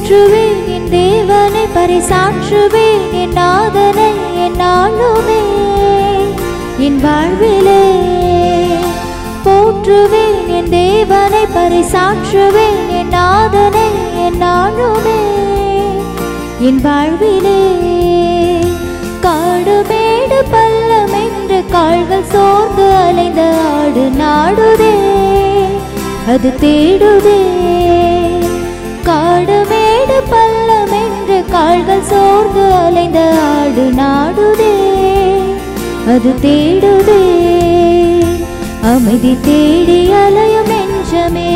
போற்றுவேன் என் தேவனை பரிசாற்றுவேன் என் நாதனை என் நாளுமே என் வாழ்விலே போற்றுவேன் என் தேவனை பரிசாற்றுவேன் என் நாதனை என் நாளுமே என் வாழ்விலே காடு மேடு பள்ளம் என்று கால்கள் சோர்ந்து அலைந்த ஆடு நாடுதே அது தேடுதே காடு மேடு பள்ளம் என்று கால்கள் சோர்ந்து அலைந்த ஆடு நாடுதே அது தேடுதே அமைதி தேடி அலையும் நெஞ்சமே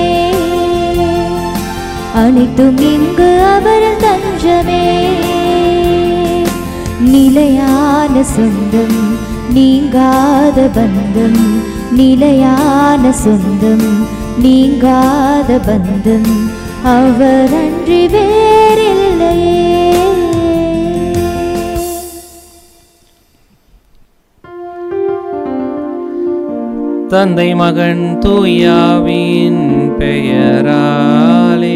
அனைத்தும் இங்கு அவர் தஞ்சமே நிலையான சொந்தம் நீங்காத பந்தம் நிலையான சொந்தம் நீங்காத பந்தம் அவர் அன்றி வேறில்லையே தந்தை மகன் தூயாவின் பெயராலே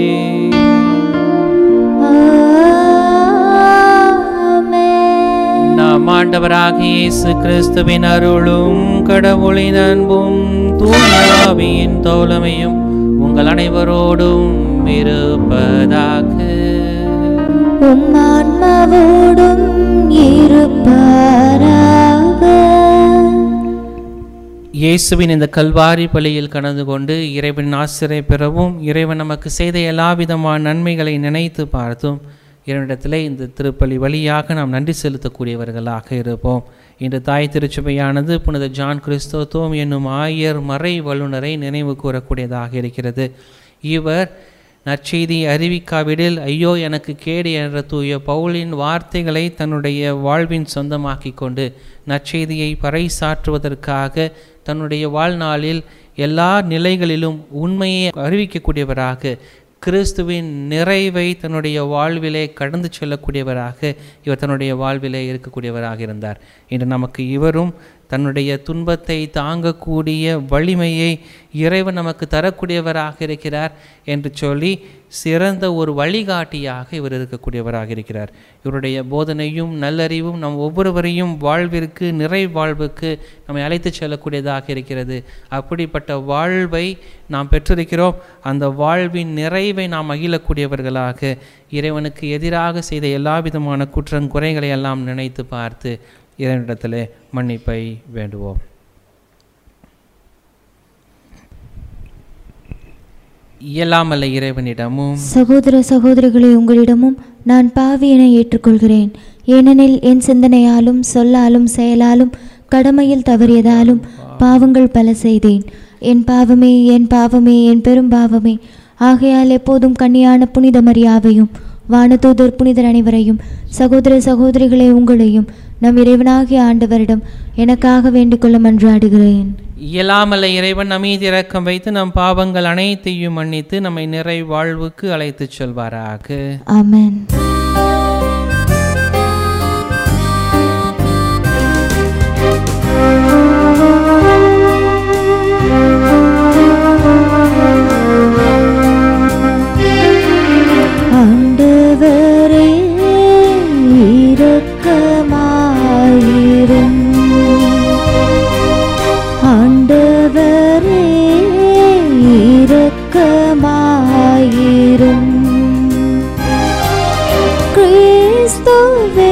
ஆமென். நாம் ஆண்டவராகிய இயேசு கிறிஸ்துவின் அருளும் கடவுளின் அன்பும் தூயாவின் தோழமையும் உங்கள் அனைவரோடும் இருப்பதாக உம் ஆன்மாவோடும் இருப்பாராக இயேசுவின் இந்த கல்வாரி பலியில் கலந்து கொண்டு இறைவன் ஆசிரியை பெறவும் இறைவன் நமக்கு செய்த எல்லா விதமான நன்மைகளை நினைத்து பார்த்தும் இறைவனிடத்திலே இந்த திருப்பலி வழியாக நாம் நன்றி செலுத்தக்கூடியவர்களாக இருப்போம் இன்று தாய் திருச்சபையானது புனித ஜான் கிறிஸ்தோத்தோம் என்னும் ஆயர் மறை வல்லுநரை நினைவு கூறக்கூடியதாக இருக்கிறது இவர் நற்செய்தி அறிவிக்காவிடில் ஐயோ எனக்கு கேடு என்ற தூய பவுலின் வார்த்தைகளை தன்னுடைய வாழ்வின் சொந்தமாக்கி கொண்டு நற்செய்தியை பறைசாற்றுவதற்காக தன்னுடைய வாழ்நாளில் எல்லா நிலைகளிலும் உண்மையை அறிவிக்கக்கூடியவராக கிறிஸ்துவின் நிறைவை தன்னுடைய வாழ்விலே கடந்து செல்லக்கூடியவராக இவர் தன்னுடைய வாழ்விலே இருக்கக்கூடியவராக இருந்தார் இன்று நமக்கு இவரும் தன்னுடைய துன்பத்தை தாங்கக்கூடிய வலிமையை இறைவன் நமக்கு தரக்கூடியவராக இருக்கிறார் என்று சொல்லி சிறந்த ஒரு வழிகாட்டியாக இவர் இருக்கக்கூடியவராக இருக்கிறார் இவருடைய போதனையும் நல்லறிவும் நம் ஒவ்வொருவரையும் வாழ்விற்கு நிறை வாழ்வுக்கு நம்மை அழைத்துச் செல்லக்கூடியதாக இருக்கிறது அப்படிப்பட்ட வாழ்வை நாம் பெற்றிருக்கிறோம் அந்த வாழ்வின் நிறைவை நாம் மகிழக்கூடியவர்களாக இறைவனுக்கு எதிராக செய்த எல்லா விதமான குற்றங்குறைகளை எல்லாம் நினைத்து பார்த்து இறைவனிடத்திலே மன்னிப்பை வேண்டுவோம் இயலாமல்ல இறைவனிடமும் சகோதர சகோதரிகளே உங்களிடமும் நான் பாவி என ஏற்றுக்கொள்கிறேன் ஏனெனில் என் சிந்தனையாலும் சொல்லாலும் செயலாலும் கடமையில் தவறியதாலும் பாவங்கள் பல செய்தேன் என் பாவமே என் பாவமே என் பெரும் பாவமே ஆகையால் எப்போதும் கன்னியான புனித மரியாவையும் வானதூதர் புனிதர் அனைவரையும் சகோதர சகோதரிகளே உங்களையும் நம் இறைவனாகிய ஆண்டவரிடம் எனக்காக வேண்டிக்கொள்ள மன்றாடுகிறேன் இயலாமல்ல இறைவன் நம்மீது இரக்கம் வைத்து நம் பாவங்கள் அனைத்தையும் மன்னித்து நம்மை நிறை வாழ்வுக்கு அழைத்துச் செல்வாராக ஆமென் ஆண்டவரே இரக்கமாயிரும் ஆண்டவரே இரக்கமாயிரும் கிறிஸ்துவே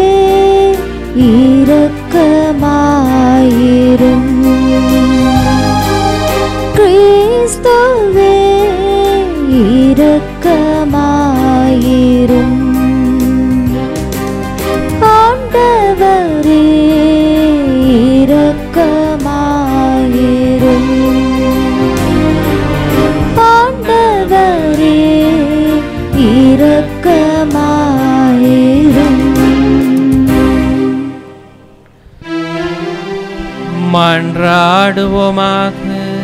இரக்கமாயிரும் கிறிஸ்துவே இரக்கமாயிரும் ஆண்டவரே இரக்கமாயிரும் ஆண்டவரே இரக்கமாயிரும் மன்றாடுவோமாக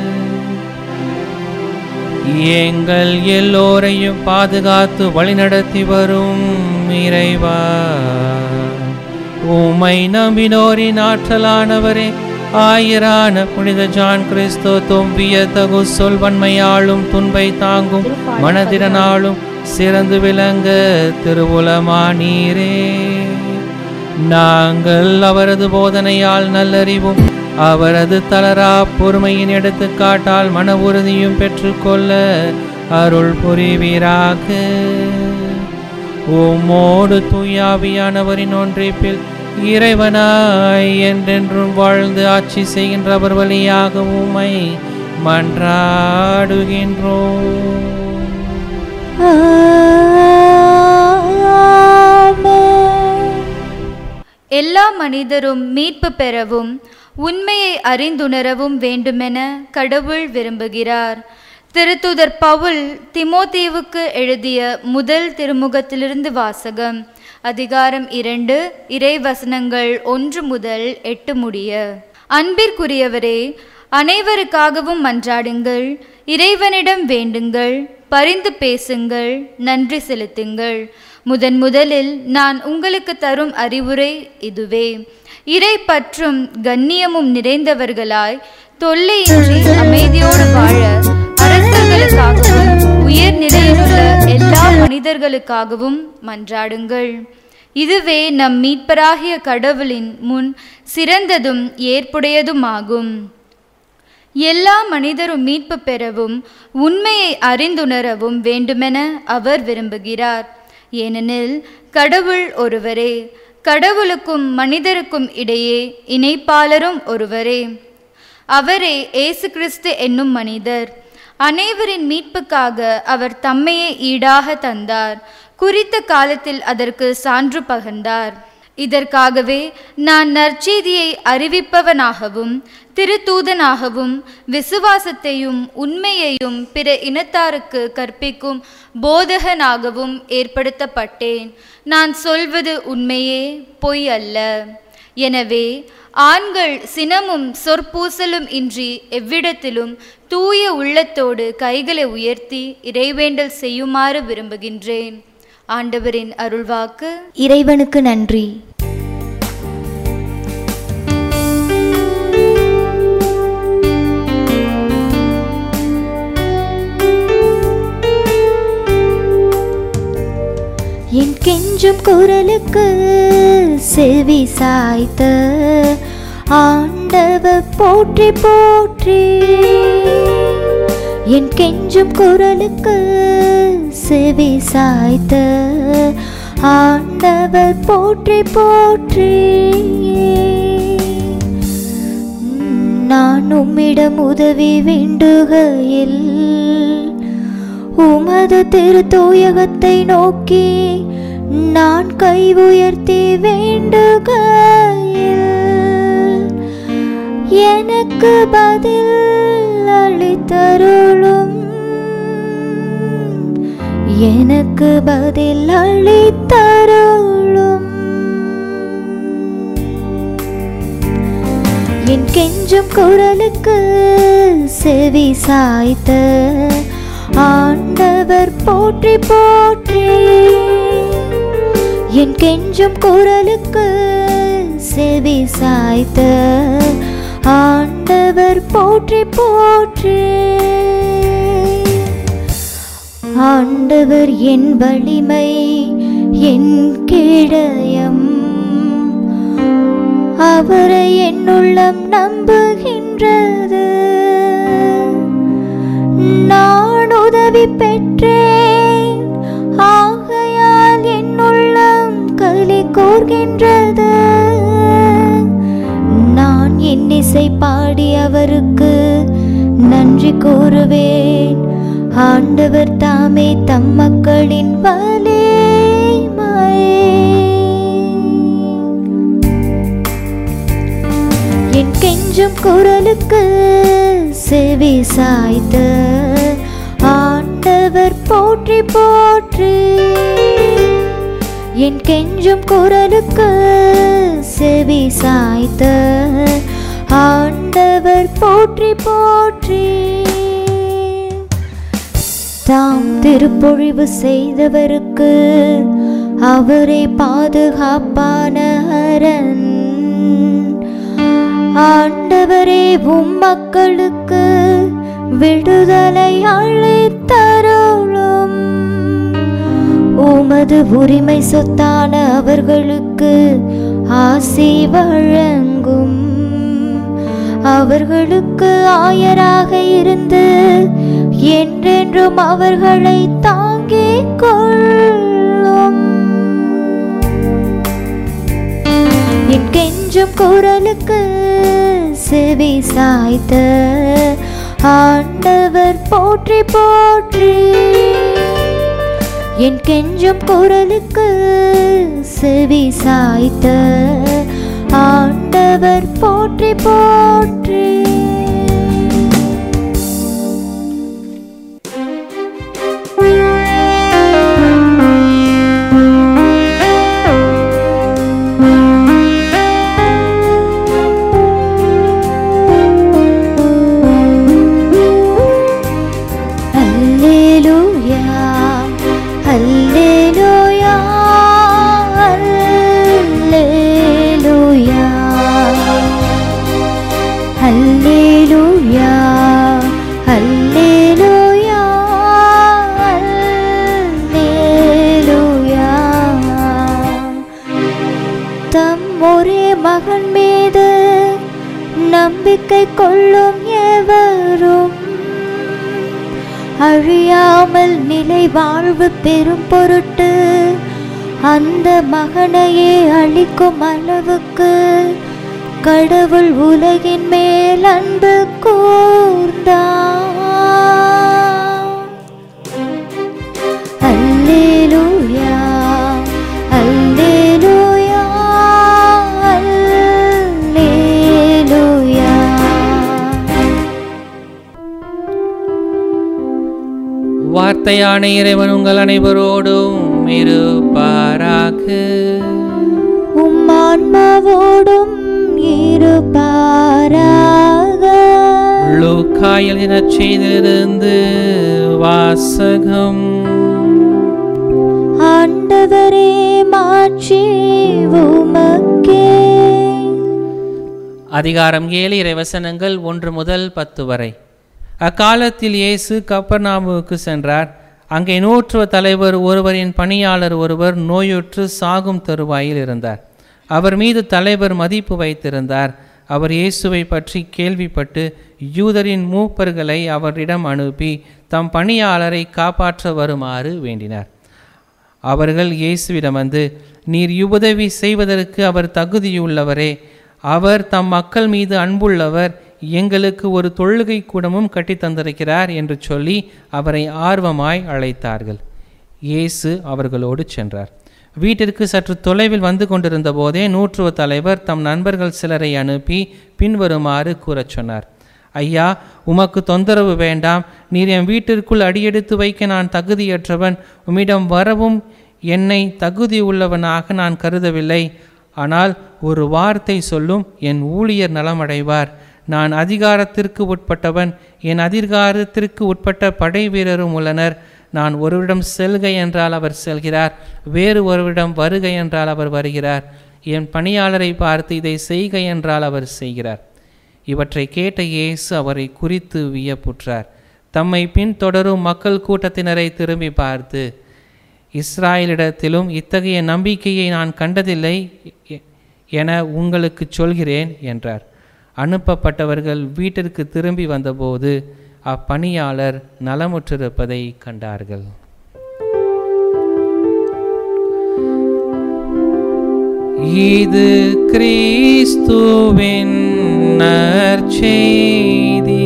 எங்கள் எல்லோரையும் பாதுகாத்து வழிநடத்தி வரும் இறைவா உம்மை நம்பினோரின் ஆற்றலானவரே ஆயிரான புனித ஜான் கிறிஸ்தோ தொம்பிய தகு சொல்வன்மையாலும் துன்பை தாங்கும் மனதிறனாலும் சிறந்து விளங்க திருவுலமானீரே நாங்கள் அவரது போதனையால் நல்லறிவும் அவரது தளரா பொறுமையின் எடுத்துக்காட்டால் மன உறுதியும் பெற்றுக்கொள்ள அருள் புரிவீராக உம்மோடு தூயாவியானவரின் ஒன்றிப்பில் இறைவனாய் என்றென்றும் வாழ்ந்து ஆட்சி செய்கின்றவர் வழியாக உம்மை மன்றாடுகின்றோம் எல்லா மனிதரும் மீட்பு பெறவும் உண்மையை அறிந்துணரவும் வேண்டுமென கடவுள் விரும்புகிறார் திருத்துதர் பவுல் திமோத்தேவுக்கு எழுதிய முதல் திருமுகத்திலிருந்து வாசகம் அதிகாரம் இரண்டு இறைவசனங்கள் ஒன்று முதல் எட்டு முடிய அன்பிற்குரியவரே அனைவருக்காகவும் மன்றாடுங்கள் இறைவனிடம் வேண்டுங்கள் பரிந்து பேசுங்கள் நன்றி செலுத்துங்கள் முதன் முதலில் நான் உங்களுக்கு தரும் அறிவுரை இதுவே இறை பற்றும் கண்ணியமும் நிறைந்தவர்களாய் தொல்லையின்றி அமைதியோடு வாழ அரசர்களுக்காகவும் உயர் நிலையிலுள்ள எல்லா மனிதர்களுக்காகவும் மன்றாடுங்கள் இதுவே நம் மீட்பராகிய கடவுளின் முன் சிறந்ததும் ஏற்புடையதுமாகும் எல்லா மனிதரும் மீட்பு பெறவும் உண்மையை அறிந்துணரவும் வேண்டுமென அவர் விரும்புகிறார் ஏனெனில் கடவுள் ஒருவரே கடவுளுக்கும் மனிதருக்கும் இடையே இணைப்பாளரும் ஒருவரே அவரே இயேசு கிறிஸ்து என்னும் மனிதர் அனைவரின் மீட்புக்காக அவர் தம்மையே ஈடாக தந்தார் குறித்த காலத்தில் அதற்கு சான்று பகர்ந்தார் இதற்காகவே நான் நற்செய்தியை அறிவிப்பவனாகவும் திருத்தூதனாகவும் விசுவாசத்தையும் உண்மையையும் பிற இனத்தாருக்கு கற்பிக்கும் போதகனாகவும் ஏற்படுத்தப்பட்டேன் நான் சொல்வது உண்மையே பொய் அல்ல எனவே ஆண்கள் சினமும் சொற்பூசலும் இன்றி எவ்விடத்திலும் தூய உள்ளத்தோடு கைகளை உயர்த்தி இறைவேண்டல் செய்யுமாறு விரும்புகின்றேன் ஆண்டவரின் அருள்வாக்கு இறைவனுக்கு நன்றி என் கெஞ்சும் குரலுக்கு செவி சாய்த்த ஆண்டவர் போற்றி போற்றி என் கெஞ்சும் குரலுக்கு செவி சாய்த்த ஆண்டவர் போற்றி போற்றி நான் உம்மிடம் உதவி வேண்டுகையில் உமது திருத்தூயகத்தை நோக்கி நான் கை உயர்த்தி வேண்டுகையில் எனக்கு பதில் அளித்தருளும் எனக்கு பதில் அளித்தருளும் என் கெஞ்சும் குரலுக்கு செவி சாய்த்த ஆண்டவர் போற்றி போற்றி என் கெஞ்சும் குரலுக்கு செவி சாய்த்த ஆண்டவர் போற்றி போற்றி ஆண்டவர் என் வலிமை என் கிடயம் அவரை என் உள்ளம் நம்புகின்றது நான் உதவி பெற்றேன் ஆகையால் என் உள்ளம் களி கூர்கின்றது நான் என் இசை பாடி அவருக்கு நன்றி கூறுவேன் ஆண்டவர் தாமே தம் மக்களின் வலிமை என் கெஞ்சும் குரலுக்கு செவி சாய்த்த ஆண்டவர் போற்றி போற்றி என் கெஞ்சும் குரலுக்கு செவி சாய்த்த ஆண்டவர் போற்றி போற்றி தாம் திருப்பொழிவு செய்தவருக்கு அவரே பாதுகாப்பான அரண் ஆண்டவரே உம் மக்களுக்கு விடுதலை அளித்தருளும் உமது உரிமை சொத்தான அவர்களுக்கு ஆசி வழங்கும் அவர்களுக்கு ஆயராக இருந்து என்றென்றும் அவர்களை தாங்கிக் கொள்ளும் என் கெஞ்சும் குரலுக்கு செவி சாய்த்த ஆண்டவர் போற்றி போற்றி என் கெஞ்சும் குரலுக்கு செவி சாய்த்த ஆண்டவர் போற்றி போற்றி அல்லேலூயா அல்லேலூயா அல்லேலூயா அல்லேலூயா அல்லேலூயா அல்லேலூயா தம் ஒரே மகன் மீது நம்பிக்கை கொள்ளும் எவரும் அழியாமல் நிலை வாழ்வு பெறும் பொருட்டு அந்த மகனையே அளிக்கும் அளவுக்கு கடவுள் உலகின் மேல் அன்பு கூர்ந்தார் அல்லேலூயா அல்லேலூயா அல்லேலூயா வார்த்தையான இறைவன் உங்கள் அனைவரோடும் இருப்பாராக உம் ஆன்மாவோடும் இருப்பாராக லூக்காயில் எனச் செய்திருந்து வாசகம் ஆண்டவரே மாட்சி உமக்கே அதிகாரம் ஏழு இறைவசனங்கள் ஒன்று முதல் பத்து வரை அக்காலத்தில் இயேசு கப்பர்நாமுவுக்கு சென்றார் அங்கே நூற்றுவ தலைவர் ஒருவரின் பணியாளர் ஒருவர் நோயுற்று சாகும் தருவாயில் இருந்தார் அவர் மீது தலைவர் மதிப்பு வைத்திருந்தார் அவர் இயேசுவை பற்றி கேள்விப்பட்டு யூதரின் மூப்பர்களை அவரிடம் அனுப்பி தம் பணியாளரை காப்பாற்ற வருமாறு வேண்டினார் அவர்கள் இயேசுவிடம் வந்து நீர் உதவி செய்வதற்கு அவர் தகுதியுள்ளவரே அவர் தம் மக்கள் மீது அன்புள்ளவர் எங்களுக்கு ஒரு தொழுகை கூடமும் கட்டித் தந்திருக்கிறார் என்று சொல்லி அவரை ஆர்வமாய் அழைத்தார்கள் இயேசு அவர்களோடு சென்றார் வீட்டிற்கு சற்று தொலைவில் வந்து கொண்டிருந்த போதே நூற்றுவ தலைவர் தம் நண்பர்கள் சிலரை அனுப்பி பின்வருமாறு கூறச் சொன்னார் ஐயா உமக்கு தொந்தரவு வேண்டாம் நீர் என் வீட்டிற்குள் அடியெடுத்து வைக்க நான் தகுதியற்றவன் உம்மிடம் வரவும் என்னை தகுதி உள்ளவனாக நான் கருதவில்லை ஆனால் ஒரு வார்த்தை சொல்லும் என் ஊழியர் நலமடைவார் நான் அதிகாரத்திற்கு உட்பட்டவன் என் அதிகாரத்திற்கு உட்பட்ட படை வீரரும் உள்ளனர் நான் ஒருவரிடம் செல்க என்றால் அவர் செல்கிறார் வேறு ஒருவரிடம் வருக என்றால் அவர் வருகிறார் என் பணியாளரை பார்த்து இதை செய்க என்றால் அவர் செய்கிறார் இவற்றை கேட்ட இயேசு அவரை குறித்து வியப்புற்றார் தம்மை பின்தொடரும் மக்கள் கூட்டத்தினரை திரும்பி பார்த்து இஸ்ராயலிடத்திலும் இத்தகைய நம்பிக்கையை நான் கண்டதில்லை எ- என உங்களுக்கு சொல்கிறேன் என்றார் அனுப்பப்பட்டவர்கள் வீட்டிற்கு திரும்பி வந்தபோது அப்பணியாளர் நலமுற்றிருப்பதை கண்டார்கள் இது கிறிஸ்துவின் நற்செய்தி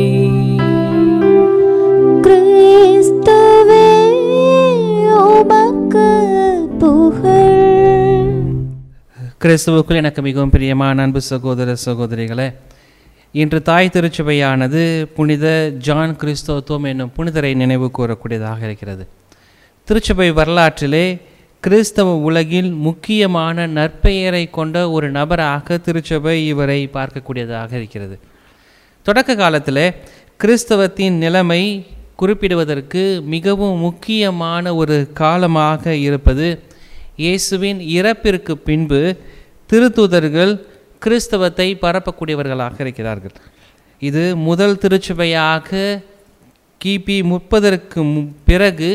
கிறிஸ்துவே உமக்கு புகழ் கிறிஸ்துவுக்குள் எனக்கு மிகவும் பிரியமான அன்பு சகோதர சகோதரிகளே இன்று தாய் திருச்சபையானது புனித ஜான் கிறிஸ்தோத்துவம் என்னும் புனிதரை நினைவு கூறக்கூடியதாக இருக்கிறது திருச்சபை வரலாற்றிலே கிறிஸ்தவ உலகில் முக்கியமான நற்பெயரை கொண்ட ஒரு நபராக திருச்சபை இவரை பார்க்கக்கூடியதாக இருக்கிறது தொடக்க காலத்தில் கிறிஸ்தவத்தின் நிலைமை குறிப்பிடுவதற்கு மிகவும் முக்கியமான ஒரு காலமாக இருப்பது இயேசுவின் இறப்பிற்கு பின்பு திருத்தூதர்கள் கிறிஸ்தவத்தை பரப்பக்கூடியவர்களாக இருக்கிறார்கள் இது முதல் திருச்சபையாக கிபி முப்பதற்கு மு- பிறகு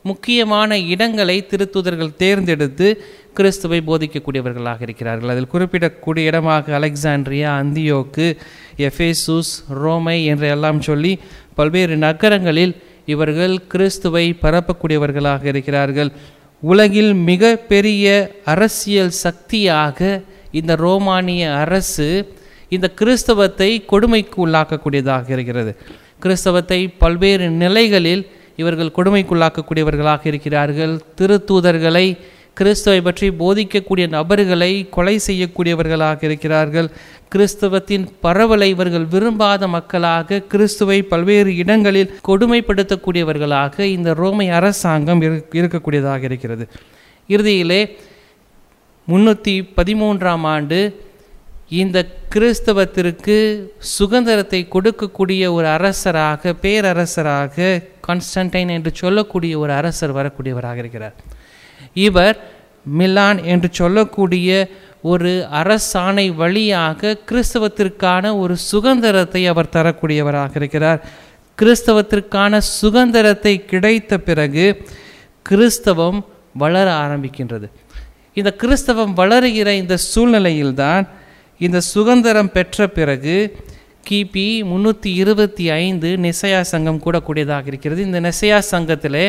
முக்கியமான இடங்களை திருத்தூதர்கள் தேர்ந்தெடுத்து கிறிஸ்துவை போதிக்கக்கூடியவர்களாக இருக்கிறார்கள் அதில் குறிப்பிடக்கூடிய இடமாக அலெக்சாண்ட்ரியா அந்தியோக்கு எஃபேசூஸ் ரோமை என்று எல்லாம் சொல்லி பல்வேறு நகரங்களில் இவர்கள் கிறிஸ்துவை பரப்பக்கூடியவர்களாக இருக்கிறார்கள் உலகில் மிக பெரிய அரசியல் சக்தியாக இந்த ரோமானிய அரசு இந்த கிறிஸ்தவத்தை கொடுமைக்கு உள்ளாக்கக்கூடியதாக இருக்கிறது கிறிஸ்தவத்தை பல்வேறு நிலைகளில் இவர்கள் கொடுமைக்குள்ளாக்கக்கூடியவர்களாக இருக்கிறார்கள் திருத்தூதர்களை கிறிஸ்துவை பற்றி போதிக்கக்கூடிய நபர்களை கொலை செய்யக்கூடியவர்களாக இருக்கிறார்கள் கிறிஸ்தவத்தின் பரவலை இவர்கள் விரும்பாத மக்களாக கிறிஸ்துவை பல்வேறு இடங்களில் கொடுமைப்படுத்தக்கூடியவர்களாக இந்த ரோமை அரசாங்கம் இருக்- இருக்கக்கூடியதாக இருக்கிறது இறுதியிலே முன்னூற்றி பதிமூன்றாம் ஆண்டு இந்த கிறிஸ்தவத்திற்கு சுதந்திரத்தை கொடுக்கக்கூடிய ஒரு அரசராக பேரரசராக கான்ஸ்டன்டைன் என்று சொல்லக்கூடிய ஒரு அரசர் வரக்கூடியவராக இருக்கிறார் இவர் மிலான் என்று சொல்லக்கூடிய ஒரு அரசாணை வழியாக கிறிஸ்தவத்திற்கான ஒரு சுதந்திரத்தை அவர் தரக்கூடியவராக இருக்கிறார் கிறிஸ்தவத்திற்கான சுதந்திரத்தை கிடைத்த பிறகு கிறிஸ்தவம் வளர ஆரம்பிக்கின்றது இந்த கிறிஸ்தவம் வளருகிற இந்த சூழ்நிலையில்தான் இந்த சுதந்திரம் பெற்ற பிறகு கிபி முன்னூற்றி இருபத்தி ஐந்து நிசையா சங்கம் கூடக்கூடியதாக இருக்கிறது இந்த நிசையா சங்கத்திலே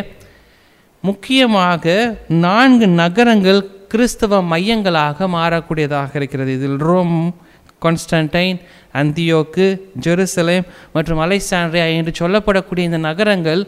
முக்கியமாக நான்கு நகரங்கள் கிறிஸ்தவ மையங்களாக மாறக்கூடியதாக இருக்கிறது இதில் ரோம் கான்ஸ்டன்டைன் அந்தியோக்கு ஜெருசலேம் மற்றும் அலெக்சாண்ட்ரியா என்று சொல்லப்படக்கூடிய இந்த நகரங்கள்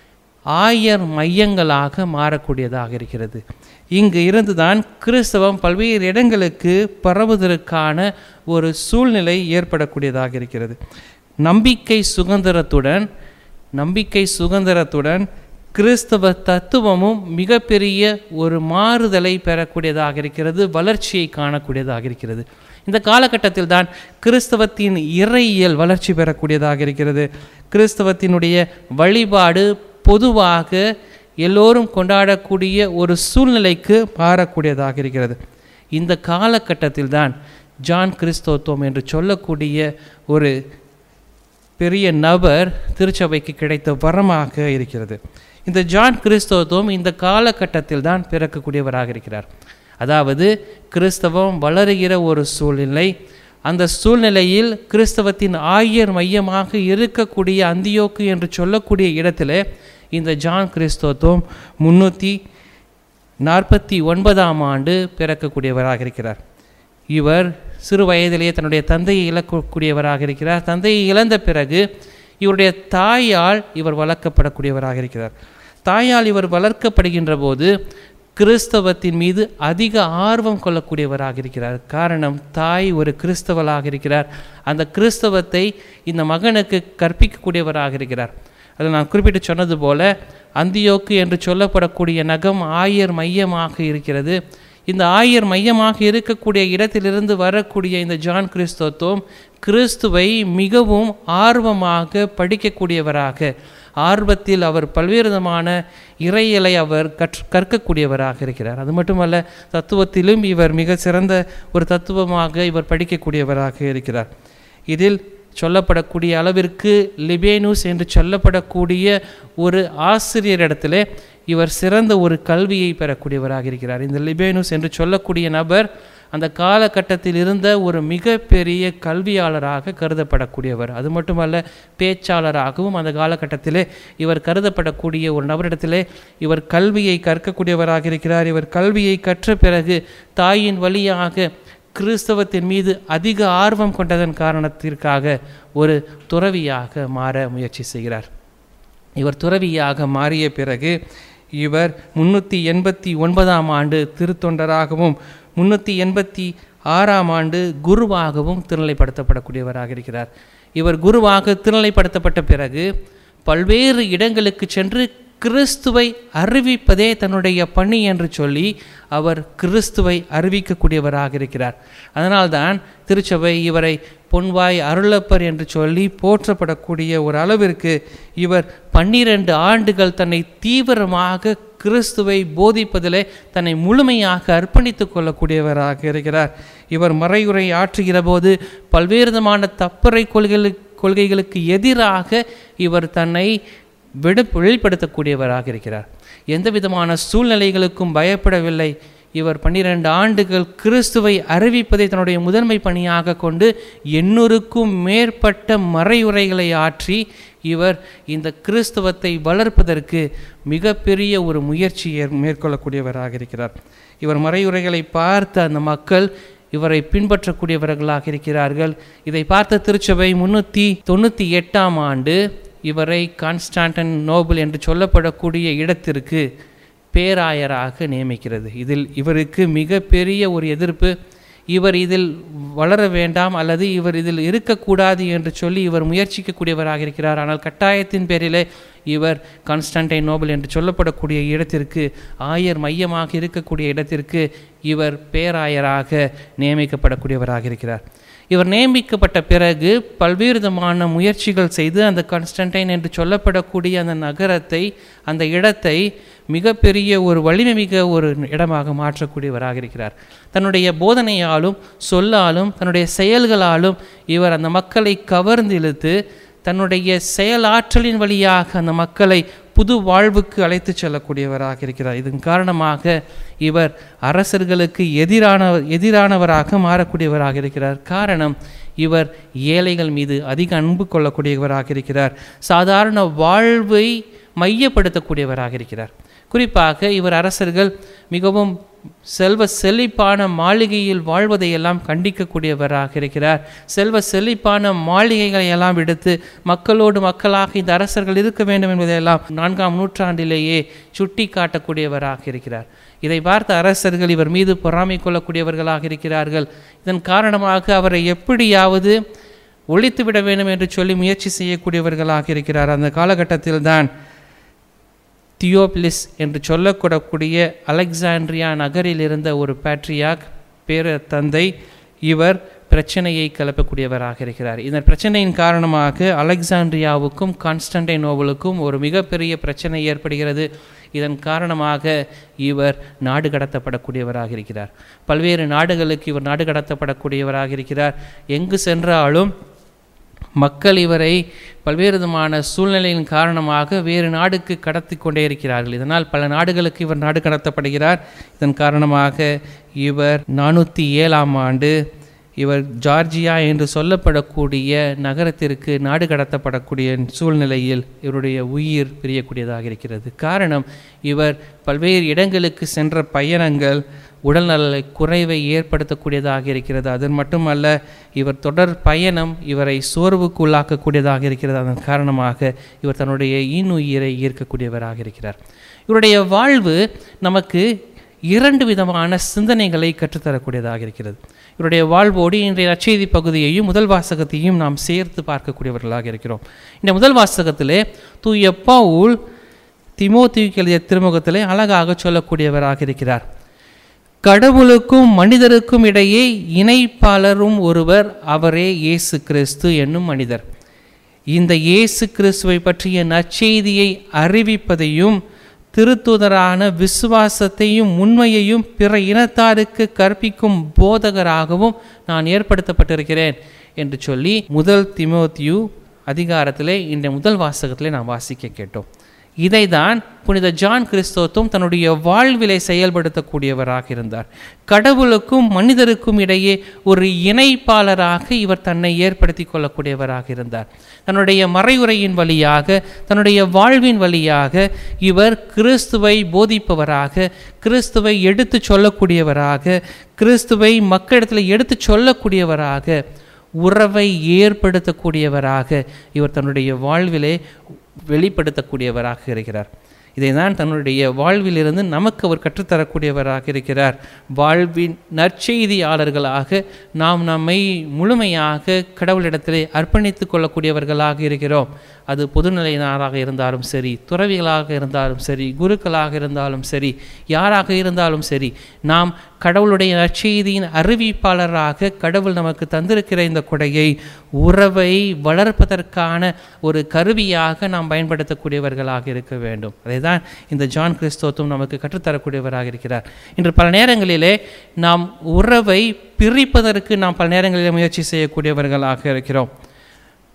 ஆயர் மையங்களாக மாறக்கூடியதாக இருக்கிறது இங்கு இருந்துதான் கிறிஸ்தவம் பல்வேறு இடங்களுக்கு பரவுவதற்கான ஒரு சூழ்நிலை ஏற்படக்கூடியதாக இருக்கிறது நம்பிக்கை சுதந்திரத்துடன் நம்பிக்கை சுதந்திரத்துடன் கிறிஸ்தவ தத்துவமும் மிகப்பெரிய ஒரு மாறுதலை பெறக்கூடியதாக இருக்கிறது வளர்ச்சியை காணக்கூடியதாக இருக்கிறது இந்த காலகட்டத்தில் தான் கிறிஸ்தவத்தின் இறையியல் வளர்ச்சி பெறக்கூடியதாக இருக்கிறது கிறிஸ்தவத்தினுடைய வழிபாடு பொதுவாக எல்லோரும் கொண்டாடக்கூடிய ஒரு சூழ்நிலைக்கு மாறக்கூடியதாக இருக்கிறது இந்த காலகட்டத்தில் தான் ஜான் கிறிஸ்தோத்துவம் என்று சொல்லக்கூடிய ஒரு பெரிய நபர் திருச்சபைக்கு கிடைத்த வரமாக இருக்கிறது இந்த ஜான் கிறிஸ்தவத்துவம் இந்த காலகட்டத்தில் தான் பிறக்கக்கூடியவராக இருக்கிறார் அதாவது கிறிஸ்தவம் வளருகிற ஒரு சூழ்நிலை அந்த சூழ்நிலையில் கிறிஸ்தவத்தின் ஆயர் மையமாக இருக்கக்கூடிய அந்தியோக்கு என்று சொல்லக்கூடிய இடத்துல இந்த ஜான் கிறிஸ்தவத்துவம் முன்னூற்றி நாற்பத்தி ஒன்பதாம் ஆண்டு பிறக்கக்கூடியவராக இருக்கிறார் இவர் சிறு வயதிலேயே தன்னுடைய தந்தையை இழக்கக்கூடியவராக இருக்கிறார் தந்தையை இழந்த பிறகு இவருடைய தாயால் இவர் வளர்க்கப்படக்கூடியவராக இருக்கிறார் தாயால் இவர் வளர்க்கப்படுகின்ற போது கிறிஸ்தவத்தின் மீது அதிக ஆர்வம் கொள்ளக்கூடியவராக இருக்கிறார் காரணம் தாய் ஒரு கிறிஸ்தவளாக இருக்கிறார் அந்த கிறிஸ்தவத்தை இந்த மகனுக்கு கற்பிக்கக்கூடியவராக இருக்கிறார் அதில் நான் குறிப்பிட்டு சொன்னது போல அந்தியோக்கு என்று சொல்லப்படக்கூடிய நகம் ஆயர் மையமாக இருக்கிறது இந்த ஆயர் மையமாக இருக்கக்கூடிய இடத்திலிருந்து வரக்கூடிய இந்த ஜான் கிறிஸ்தோத்துவம் கிறிஸ்துவை மிகவும் ஆர்வமாக படிக்கக்கூடியவராக ஆர்வத்தில் அவர் பல்வேறு விதமான இறையலை அவர் கற் கற்கக்கூடியவராக இருக்கிறார் அது மட்டுமல்ல தத்துவத்திலும் இவர் மிக சிறந்த ஒரு தத்துவமாக இவர் படிக்கக்கூடியவராக இருக்கிறார் இதில் சொல்லப்படக்கூடிய அளவிற்கு லிபேனூஸ் என்று சொல்லப்படக்கூடிய ஒரு ஆசிரியரிடத்திலே இவர் சிறந்த ஒரு கல்வியை பெறக்கூடியவராக இருக்கிறார் இந்த லிபேனூஸ் என்று சொல்லக்கூடிய நபர் அந்த காலகட்டத்தில் இருந்த ஒரு மிகப்பெரிய கல்வியாளராக கருதப்படக்கூடியவர் அது மட்டுமல்ல பேச்சாளராகவும் அந்த காலகட்டத்திலே இவர் கருதப்படக்கூடிய ஒரு நபரிடத்திலே இவர் கல்வியை கற்கக்கூடியவராக இருக்கிறார் இவர் கல்வியை கற்ற பிறகு தாயின் வழியாக கிறிஸ்தவத்தின் மீது அதிக ஆர்வம் கொண்டதன் காரணத்திற்காக ஒரு துறவியாக மாற முயற்சி செய்கிறார் இவர் துறவியாக மாறிய பிறகு இவர் முன்னூற்றி எண்பத்தி ஒன்பதாம் ஆண்டு திருத்தொண்டராகவும் முன்னூற்றி எண்பத்தி ஆறாம் ஆண்டு குருவாகவும் திருநிலைப்படுத்தப்படக்கூடியவராக இருக்கிறார் இவர் குருவாக திருநிலைப்படுத்தப்பட்ட பிறகு பல்வேறு இடங்களுக்கு சென்று கிறிஸ்துவை அறிவிப்பதே தன்னுடைய பணி என்று சொல்லி அவர் கிறிஸ்துவை அறிவிக்கக்கூடியவராக இருக்கிறார் அதனால்தான் திருச்சபை இவரை பொன்வாய் அருளப்பர் என்று சொல்லி போற்றப்படக்கூடிய ஒரு அளவிற்கு இவர் பன்னிரண்டு ஆண்டுகள் தன்னை தீவிரமாக கிறிஸ்துவை போதிப்பதிலே தன்னை முழுமையாக அர்ப்பணித்து கொள்ளக்கூடியவராக இருக்கிறார் இவர் மறையுரை ஆற்றுகிற போது பல்வேறு விதமான தப்பறை கொள்கைகளுக்கு கொள்கைகளுக்கு எதிராக இவர் தன்னை விடு வெளிப்படுத்தக்கூடியவராக இருக்கிறார் எந்த விதமான சூழ்நிலைகளுக்கும் பயப்படவில்லை இவர் பன்னிரண்டு ஆண்டுகள் கிறிஸ்துவை அறிவிப்பதை தன்னுடைய முதன்மை பணியாக கொண்டு எண்ணூறுக்கும் மேற்பட்ட மறையுரைகளை ஆற்றி இவர் இந்த கிறிஸ்தவத்தை வளர்ப்பதற்கு மிகப்பெரிய ஒரு முயற்சியை மேற்கொள்ளக்கூடியவராக இருக்கிறார் இவர் மறையுரைகளை பார்த்த அந்த மக்கள் இவரை பின்பற்றக்கூடியவர்களாக இருக்கிறார்கள் இதை பார்த்த திருச்சபை முன்னூற்றி தொண்ணூற்றி எட்டாம் ஆண்டு இவரை கான்ஸ்டான்டன் நோபல் என்று சொல்லப்படக்கூடிய இடத்திற்கு பேராயராக நியமிக்கிறது இதில் இவருக்கு மிகப்பெரிய ஒரு எதிர்ப்பு இவர் இதில் வளர வேண்டாம் அல்லது இவர் இதில் இருக்கக்கூடாது என்று சொல்லி இவர் முயற்சிக்கக்கூடியவராக இருக்கிறார் ஆனால் கட்டாயத்தின் பேரிலே இவர் கான்ஸ்டன்டைன் நோபல் என்று சொல்லப்படக்கூடிய இடத்திற்கு ஆயர் மையமாக இருக்கக்கூடிய இடத்திற்கு இவர் பேராயராக நியமிக்கப்படக்கூடியவராக இருக்கிறார் இவர் நியமிக்கப்பட்ட பிறகு பல்வேறு விதமான முயற்சிகள் செய்து அந்த கான்ஸ்டன்டைன் என்று சொல்லப்படக்கூடிய அந்த நகரத்தை அந்த இடத்தை மிகப்பெரிய ஒரு வலிமை மிக ஒரு இடமாக மாற்றக்கூடியவராக இருக்கிறார் தன்னுடைய போதனையாலும் சொல்லாலும் தன்னுடைய செயல்களாலும் இவர் அந்த மக்களை கவர்ந்து இழுத்து தன்னுடைய செயலாற்றலின் வழியாக அந்த மக்களை புது வாழ்வுக்கு அழைத்து செல்லக்கூடியவராக இருக்கிறார் இதன் காரணமாக இவர் அரசர்களுக்கு எதிரான எதிரானவராக மாறக்கூடியவராக இருக்கிறார் காரணம் இவர் ஏழைகள் மீது அதிக அன்பு கொள்ளக்கூடியவராக இருக்கிறார் சாதாரண வாழ்வை மையப்படுத்தக்கூடியவராக இருக்கிறார் குறிப்பாக இவர் அரசர்கள் மிகவும் செல்வ செழிப்பான மாளிகையில் வாழ்வதையெல்லாம் கண்டிக்கக்கூடியவராக இருக்கிறார் செல்வ செழிப்பான மாளிகைகளை எல்லாம் எடுத்து மக்களோடு மக்களாக இந்த அரசர்கள் இருக்க வேண்டும் என்பதையெல்லாம் நான்காம் நூற்றாண்டிலேயே சுட்டி காட்டக்கூடியவராக இருக்கிறார் இதை பார்த்த அரசர்கள் இவர் மீது பொறாமை கொள்ளக்கூடியவர்களாக இருக்கிறார்கள் இதன் காரணமாக அவரை எப்படியாவது ஒழித்து விட வேண்டும் என்று சொல்லி முயற்சி செய்யக்கூடியவர்களாக இருக்கிறார் அந்த காலகட்டத்தில் தான் தியோபிலிஸ் என்று சொல்லக்கூடக்கூடிய அலெக்சாண்ட்ரியா நகரில் இருந்த ஒரு பேட்ரியாக் பேர தந்தை இவர் பிரச்சனையை கிளப்பக்கூடியவராக இருக்கிறார் இந்த பிரச்சனையின் காரணமாக அலெக்சாண்ட்ரியாவுக்கும் கான்ஸ்டன்டைனோவலுக்கும் ஒரு மிகப்பெரிய பிரச்சனை ஏற்படுகிறது இதன் காரணமாக இவர் நாடு கடத்தப்படக்கூடியவராக இருக்கிறார் பல்வேறு நாடுகளுக்கு இவர் நாடு கடத்தப்படக்கூடியவராக இருக்கிறார் எங்கு சென்றாலும் மக்கள் இவரை பல்வேறு விதமான சூழ்நிலையின் காரணமாக வேறு நாடுக்கு கடத்தி கொண்டே இருக்கிறார்கள் இதனால் பல நாடுகளுக்கு இவர் நாடு கடத்தப்படுகிறார் இதன் காரணமாக இவர் நானூற்றி ஏழாம் ஆண்டு இவர் ஜார்ஜியா என்று சொல்லப்படக்கூடிய நகரத்திற்கு நாடு கடத்தப்படக்கூடிய சூழ்நிலையில் இவருடைய உயிர் பிரியக்கூடியதாக இருக்கிறது காரணம் இவர் பல்வேறு இடங்களுக்கு சென்ற பயணங்கள் உடல்நல குறைவை ஏற்படுத்தக்கூடியதாக இருக்கிறது அது மட்டுமல்ல இவர் தொடர் பயணம் இவரை சோர்வுக்கு உள்ளாக்கக்கூடியதாக இருக்கிறது அதன் காரணமாக இவர் தன்னுடைய இன்னுயிரை ஈர்க்கக்கூடியவராக இருக்கிறார் இவருடைய வாழ்வு நமக்கு இரண்டு விதமான சிந்தனைகளை கற்றுத்தரக்கூடியதாக இருக்கிறது இவருடைய வாழ்வோடு இன்றைய நற்செய்தி பகுதியையும் முதல் வாசகத்தையும் நாம் சேர்த்து பார்க்கக்கூடியவர்களாக இருக்கிறோம் இந்த முதல் வாசகத்திலே தூய பவுல் திமோத்திக்கு எழுதிய திருமுகத்திலே அழகாக சொல்லக்கூடியவராக இருக்கிறார் கடவுளுக்கும் மனிதருக்கும் இடையே இணைப்பாளரும் ஒருவர் அவரே இயேசு கிறிஸ்து என்னும் மனிதர் இந்த இயேசு கிறிஸ்துவை பற்றிய நற்செய்தியை அறிவிப்பதையும் திருத்துதரான விசுவாசத்தையும் உண்மையையும் பிற இனத்தாருக்கு கற்பிக்கும் போதகராகவும் நான் ஏற்படுத்தப்பட்டிருக்கிறேன் என்று சொல்லி முதல் திமோத்தியு அதிகாரத்திலே இந்த முதல் வாசகத்திலே நாம் வாசிக்க கேட்டோம் இதைதான் புனித ஜான் கிறிஸ்தோத்தும் தன்னுடைய வாழ்விலை செயல்படுத்தக்கூடியவராக இருந்தார் கடவுளுக்கும் மனிதருக்கும் இடையே ஒரு இணைப்பாளராக இவர் தன்னை ஏற்படுத்தி கொள்ளக்கூடியவராக இருந்தார் தன்னுடைய மறைவுரையின் வழியாக தன்னுடைய வாழ்வின் வழியாக இவர் கிறிஸ்துவை போதிப்பவராக கிறிஸ்துவை எடுத்து சொல்லக்கூடியவராக கிறிஸ்துவை மக்களிடத்தில் எடுத்து சொல்லக்கூடியவராக உறவை ஏற்படுத்தக்கூடியவராக இவர் தன்னுடைய வாழ்விலே வெளிப்படுத்தக்கூடியவராக இருக்கிறார் இதை தான் தன்னுடைய வாழ்விலிருந்து நமக்கு அவர் கற்றுத்தரக்கூடியவராக இருக்கிறார் வாழ்வின் நற்செய்தியாளர்களாக நாம் நம்மை முழுமையாக கடவுளிடத்திலே அர்ப்பணித்து கொள்ளக்கூடியவர்களாக இருக்கிறோம் அது பொதுநிலையினராக இருந்தாலும் சரி துறவிகளாக இருந்தாலும் சரி குருக்களாக இருந்தாலும் சரி யாராக இருந்தாலும் சரி நாம் கடவுளுடைய நற்செய்தியின் அறிவிப்பாளராக கடவுள் நமக்கு தந்திருக்கிற இந்த கொடையை உறவை வளர்ப்பதற்கான ஒரு கருவியாக நாம் பயன்படுத்தக்கூடியவர்களாக இருக்க வேண்டும் அதை தான் இந்த ஜான் கிறிஸ்தோத்தும் நமக்கு கற்றுத்தரக்கூடியவராக இருக்கிறார் இன்று பல நேரங்களிலே நாம் உறவை பிரிப்பதற்கு நாம் பல நேரங்களிலே முயற்சி செய்யக்கூடியவர்களாக இருக்கிறோம்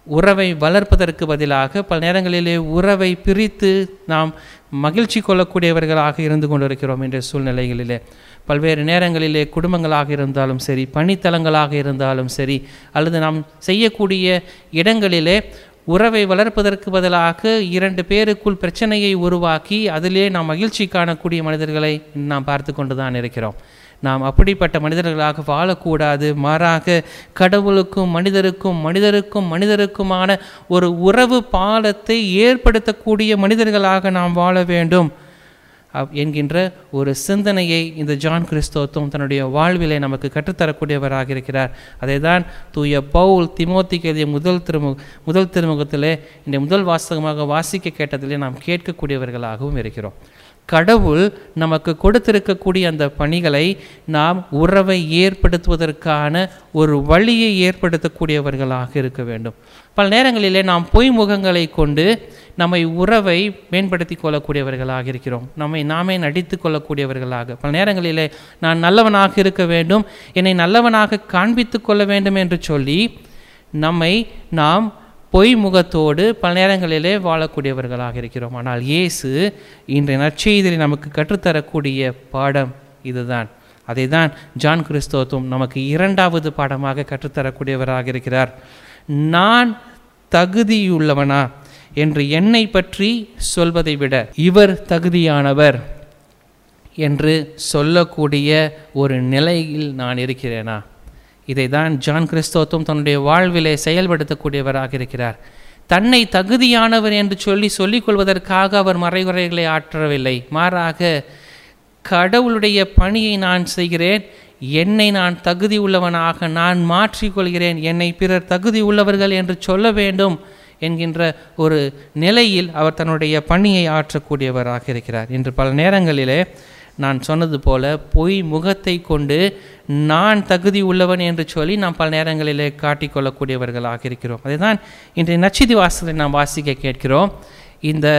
உறவை வளர்ப்பதற்கு பதிலாக பல நேரங்களிலே உறவை பிரித்து நாம் மகிழ்ச்சி கொள்ளக்கூடியவர்களாக இருந்து கொண்டிருக்கிறோம் என்ற சூழ்நிலைகளிலே பல்வேறு நேரங்களிலே குடும்பங்களாக இருந்தாலும் சரி பணித்தலங்களாக இருந்தாலும் சரி அல்லது நாம் செய்யக்கூடிய இடங்களிலே உறவை வளர்ப்பதற்கு பதிலாக இரண்டு பேருக்குள் பிரச்சனையை உருவாக்கி அதிலே நாம் மகிழ்ச்சி காணக்கூடிய மனிதர்களை நாம் பார்த்து கொண்டு தான் இருக்கிறோம் நாம் அப்படிப்பட்ட மனிதர்களாக வாழக்கூடாது மாறாக கடவுளுக்கும் மனிதருக்கும் மனிதருக்கும் மனிதருக்குமான ஒரு உறவு பாலத்தை ஏற்படுத்தக்கூடிய மனிதர்களாக நாம் வாழ வேண்டும் அப்- என்கின்ற ஒரு சிந்தனையை இந்த ஜான் கிறிஸ்தோத்தும் தன்னுடைய வாழ்விலே நமக்கு கற்றுத்தரக்கூடியவராக இருக்கிறார் அதை தான் தூய பவுல் திமோத்திக்கு எழுதிய முதல் திருமு முதல் திருமுகத்திலே இந்த முதல் வாசகமாக வாசிக்க கேட்டதிலே நாம் கேட்கக்கூடியவர்களாகவும் இருக்கிறோம் கடவுள் நமக்கு கொடுத்திருக்கக்கூடிய அந்த பணிகளை நாம் உறவை ஏற்படுத்துவதற்கான ஒரு வழியை ஏற்படுத்தக்கூடியவர்களாக இருக்க வேண்டும் பல நேரங்களிலே நாம் பொய் முகங்களை கொண்டு நம்மை உறவை மேம்படுத்தி கொள்ளக்கூடியவர்களாக இருக்கிறோம் நம்மை நாமே நடித்து கொள்ளக்கூடியவர்களாக பல நேரங்களிலே நான் நல்லவனாக இருக்க வேண்டும் என்னை நல்லவனாக காண்பித்து கொள்ள வேண்டும் என்று சொல்லி நம்மை நாம் பொய் முகத்தோடு பல நேரங்களிலே வாழக்கூடியவர்களாக இருக்கிறோம் ஆனால் இயேசு இன்றைய நற்செய்தியில் நமக்கு கற்றுத்தரக்கூடிய பாடம் இதுதான் அதை தான் ஜான் கிறிஸ்தோத்தும் நமக்கு இரண்டாவது பாடமாக கற்றுத்தரக்கூடியவராக இருக்கிறார் நான் தகுதியுள்ளவனா என்று என்னை பற்றி சொல்வதை விட இவர் தகுதியானவர் என்று சொல்லக்கூடிய ஒரு நிலையில் நான் இருக்கிறேனா இதை தான் ஜான் கிறிஸ்தோத்தும் தன்னுடைய வாழ்விலே செயல்படுத்தக்கூடியவராக இருக்கிறார் தன்னை தகுதியானவர் என்று சொல்லி சொல்லிக் கொள்வதற்காக அவர் மறைகுறைகளை ஆற்றவில்லை மாறாக கடவுளுடைய பணியை நான் செய்கிறேன் என்னை நான் தகுதி உள்ளவனாக நான் மாற்றிக்கொள்கிறேன் என்னை பிறர் தகுதி உள்ளவர்கள் என்று சொல்ல வேண்டும் என்கின்ற ஒரு நிலையில் அவர் தன்னுடைய பணியை ஆற்றக்கூடியவராக இருக்கிறார் இன்று பல நேரங்களிலே நான் சொன்னது போல பொய் முகத்தை கொண்டு நான் தகுதி உள்ளவன் என்று சொல்லி நாம் பல நேரங்களிலே காட்டிக்கொள்ளக்கூடியவர்களாக இருக்கிறோம் அதுதான் இன்றைய நச்சிதி வாசலை நாம் வாசிக்க கேட்கிறோம் இந்த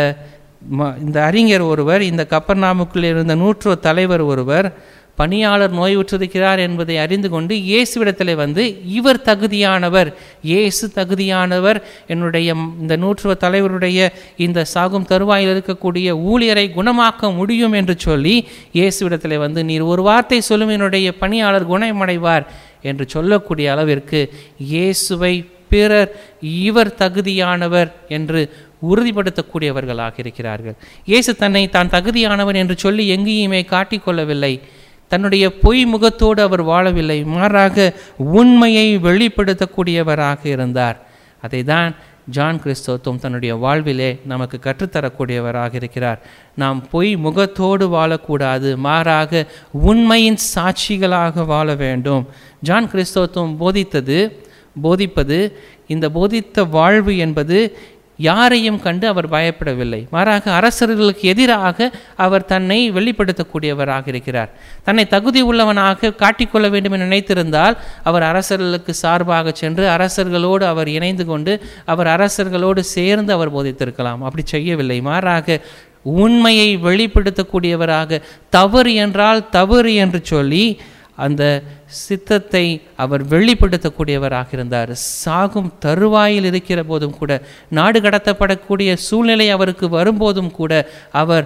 ம- இந்த அறிஞர் ஒருவர் இந்த கப்பர்நாமுக்குள் இருந்த நூற்றுவ தலைவர் ஒருவர் பணியாளர் நோயுற்றிருக்கிறார் என்பதை அறிந்து கொண்டு இயேசுவிடத்தில் வந்து இவர் தகுதியானவர் இயேசு தகுதியானவர் என்னுடைய ம்- இந்த நூற்றுவ தலைவருடைய இந்த சாகும் தருவாயில் இருக்கக்கூடிய ஊழியரை குணமாக்க முடியும் என்று சொல்லி இயேசுவிடத்தில் வந்து நீர் ஒரு வார்த்தை சொல்லும் என்னுடைய பணியாளர் குணமடைவார் என்று சொல்லக்கூடிய அளவிற்கு இயேசுவை பிறர் இவர் தகுதியானவர் என்று உறுதிப்படுத்தக்கூடியவர்களாக இருக்கிறார்கள் இயேசு தன்னை தான் தகுதியானவன் என்று சொல்லி எங்கேயுமே காட்டிக்கொள்ளவில்லை தன்னுடைய பொய் முகத்தோடு அவர் வாழவில்லை மாறாக உண்மையை வெளிப்படுத்தக்கூடியவராக இருந்தார் அதை தான் ஜான் கிறிஸ்தோத்தும் தன்னுடைய வாழ்விலே நமக்கு கற்றுத்தரக்கூடியவராக இருக்கிறார் நாம் பொய் முகத்தோடு வாழக்கூடாது மாறாக உண்மையின் சாட்சிகளாக வாழ வேண்டும் ஜான் கிறிஸ்தோத்தும் போதித்தது போதிப்பது இந்த போதித்த வாழ்வு என்பது யாரையும் கண்டு அவர் பயப்படவில்லை மாறாக அரசர்களுக்கு எதிராக அவர் தன்னை வெளிப்படுத்தக்கூடியவராக இருக்கிறார் தன்னை தகுதி உள்ளவனாக காட்டிக்கொள்ள வேண்டும் என நினைத்திருந்தால் அவர் அரசர்களுக்கு சார்பாக சென்று அரசர்களோடு அவர் இணைந்து கொண்டு அவர் அரசர்களோடு சேர்ந்து அவர் போதித்திருக்கலாம் அப்படி செய்யவில்லை மாறாக உண்மையை வெளிப்படுத்தக்கூடியவராக தவறு என்றால் தவறு என்று சொல்லி அந்த சித்தத்தை அவர் வெளிப்படுத்தக்கூடியவராக இருந்தார் சாகும் தருவாயில் இருக்கிற போதும் கூட நாடு கடத்தப்படக்கூடிய சூழ்நிலை அவருக்கு வரும்போதும் கூட அவர்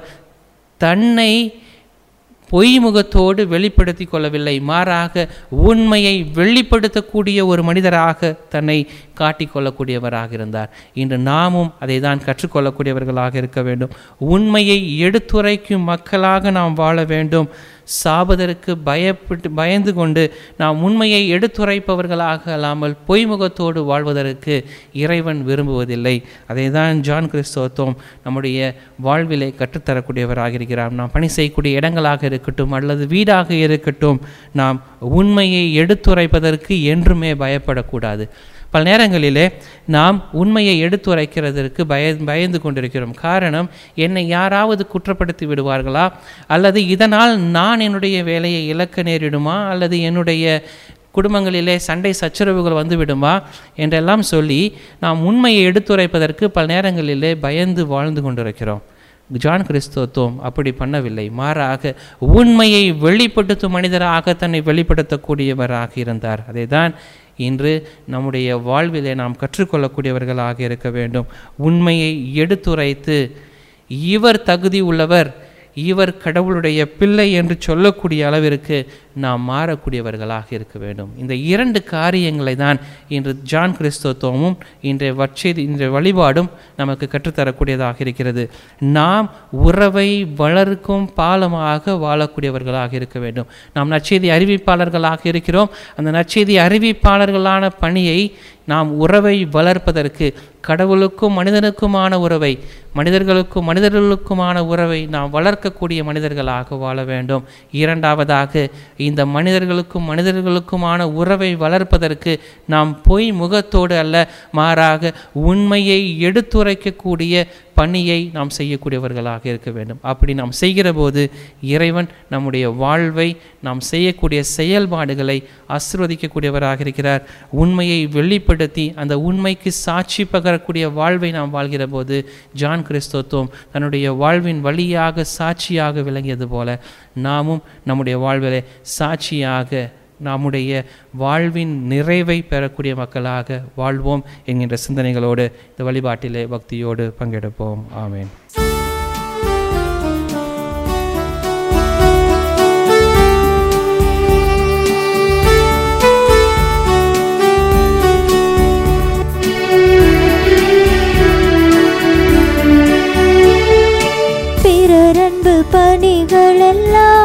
தன்னை பொய் முகத்தோடு வெளிப்படுத்தி கொள்ளவில்லை மாறாக உண்மையை வெளிப்படுத்தக்கூடிய ஒரு மனிதராக தன்னை காட்டிக்கொள்ளக்கூடியவராக இருந்தார் இன்று நாமும் அதை தான் கற்றுக்கொள்ளக்கூடியவர்களாக இருக்க வேண்டும் உண்மையை எடுத்துரைக்கும் மக்களாக நாம் வாழ வேண்டும் சாபதற்கு பயப்பட்டு பயந்து கொண்டு நாம் உண்மையை எடுத்துரைப்பவர்களாக அல்லாமல் பொய்முகத்தோடு வாழ்வதற்கு இறைவன் விரும்புவதில்லை அதை தான் ஜான் கிறிஸ்தோத்தோம் நம்முடைய வாழ்விலே கற்றுத்தரக்கூடியவராக இருக்கிறார் நாம் பணி செய்யக்கூடிய இடங்களாக இருக்கட்டும் அல்லது வீடாக இருக்கட்டும் நாம் உண்மையை எடுத்துரைப்பதற்கு என்றுமே பயப்படக்கூடாது பல நேரங்களிலே நாம் உண்மையை எடுத்துரைக்கிறதற்கு பய பயந்து கொண்டிருக்கிறோம் காரணம் என்னை யாராவது குற்றப்படுத்தி விடுவார்களா அல்லது இதனால் நான் என்னுடைய வேலையை இழக்க நேரிடுமா அல்லது என்னுடைய குடும்பங்களிலே சண்டை சச்சரவுகள் வந்து விடுமா என்றெல்லாம் சொல்லி நாம் உண்மையை எடுத்துரைப்பதற்கு பல நேரங்களிலே பயந்து வாழ்ந்து கொண்டிருக்கிறோம் ஜான் கிறிஸ்தோத்துவம் அப்படி பண்ணவில்லை மாறாக உண்மையை வெளிப்படுத்தும் மனிதராக தன்னை வெளிப்படுத்தக்கூடியவராக இருந்தார் அதை தான் இன்று நம்முடைய வாழ்விலே நாம் கற்றுக்கொள்ளக்கூடியவர்களாக இருக்க வேண்டும் உண்மையை எடுத்துரைத்து இவர் தகுதி உள்ளவர் இவர் கடவுளுடைய பிள்ளை என்று சொல்லக்கூடிய அளவிற்கு நாம் மாறக்கூடியவர்களாக இருக்க வேண்டும் இந்த இரண்டு காரியங்களை தான் இன்று ஜான் கிறிஸ்தவத்துவமும் இன்றைய வட்செய்தி இன்றைய வழிபாடும் நமக்கு கற்றுத்தரக்கூடியதாக இருக்கிறது நாம் உறவை வளர்க்கும் பாலமாக வாழக்கூடியவர்களாக இருக்க வேண்டும் நாம் நற்செய்தி அறிவிப்பாளர்களாக இருக்கிறோம் அந்த நற்செய்தி அறிவிப்பாளர்களான பணியை நாம் உறவை வளர்ப்பதற்கு கடவுளுக்கும் மனிதனுக்குமான உறவை மனிதர்களுக்கும் மனிதர்களுக்குமான உறவை நாம் வளர்க்கக்கூடிய மனிதர்களாக வாழ வேண்டும் இரண்டாவதாக இந்த மனிதர்களுக்கும் மனிதர்களுக்குமான உறவை வளர்ப்பதற்கு நாம் பொய் முகத்தோடு அல்ல மாறாக உண்மையை எடுத்துரைக்கக்கூடிய பணியை நாம் செய்யக்கூடியவர்களாக இருக்க வேண்டும் அப்படி நாம் செய்கிற போது இறைவன் நம்முடைய வாழ்வை நாம் செய்யக்கூடிய செயல்பாடுகளை ஆசிர்வதிக்கக்கூடியவராக இருக்கிறார் உண்மையை வெளிப்படுத்தி அந்த உண்மைக்கு சாட்சி பகரக்கூடிய வாழ்வை நாம் வாழ்கிற போது ஜான் கிறிஸ்தோத்துவம் தன்னுடைய வாழ்வின் வழியாக சாட்சியாக விளங்கியது போல நாமும் நம்முடைய வாழ்விலே சாட்சியாக நம்முடைய வாழ்வின் நிறைவை பெறக்கூடிய மக்களாக வாழ்வோம் என்கின்ற சிந்தனைகளோடு இந்த வழிபாட்டிலே பக்தியோடு பங்கெடுப்போம் ஆமேன் பிறரன்பு பணிகளெல்லாம்